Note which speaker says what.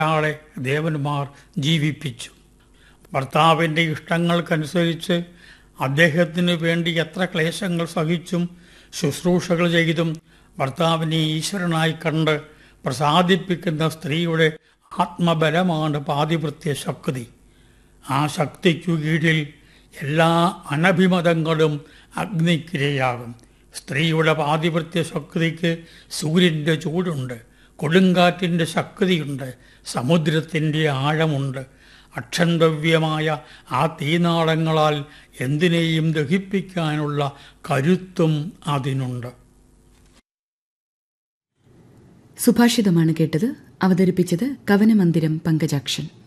Speaker 1: അയാളെ ദേവന്മാർ ജീവിപ്പിച്ചു ഭർത്താവിൻ്റെ ഇഷ്ടങ്ങൾക്കനുസരിച്ച് അദ്ദേഹത്തിന് വേണ്ടി എത്ര ക്ലേശങ്ങൾ സഹിച്ചും ശുശ്രൂഷകൾ ചെയ്തും ഭർത്താവിനെ ഈശ്വരനായി കണ്ട് പ്രസാദിപ്പിക്കുന്ന സ്ത്രീയുടെ ആത്മബലമാണ് പാതിവൃത്യ ശക്തി ആ ശക്തിക്കു കീഴിൽ എല്ലാ അനഭിമതങ്ങളും അഗ്നിക്കിരയാകും സ്ത്രീയുടെ പാതിവൃത്യ ശക്തിക്ക് സൂര്യൻ്റെ ചൂടുണ്ട് കൊടുങ്കാറ്റിൻ്റെ ശക്തിയുണ്ട് സമുദ്രത്തിൻ്റെ ആഴമുണ്ട് അക്ഷന്തവ്യമായ ആ തീനാളങ്ങളാൽ എന്തിനേയും ദഹിപ്പിക്കാനുള്ള കരുത്തും അതിനുണ്ട്
Speaker 2: സുഭാഷിതമാണ് കേട്ടത് അവതരിപ്പിച്ചത് കവനമന്ദിരം പങ്കജാക്ഷൻ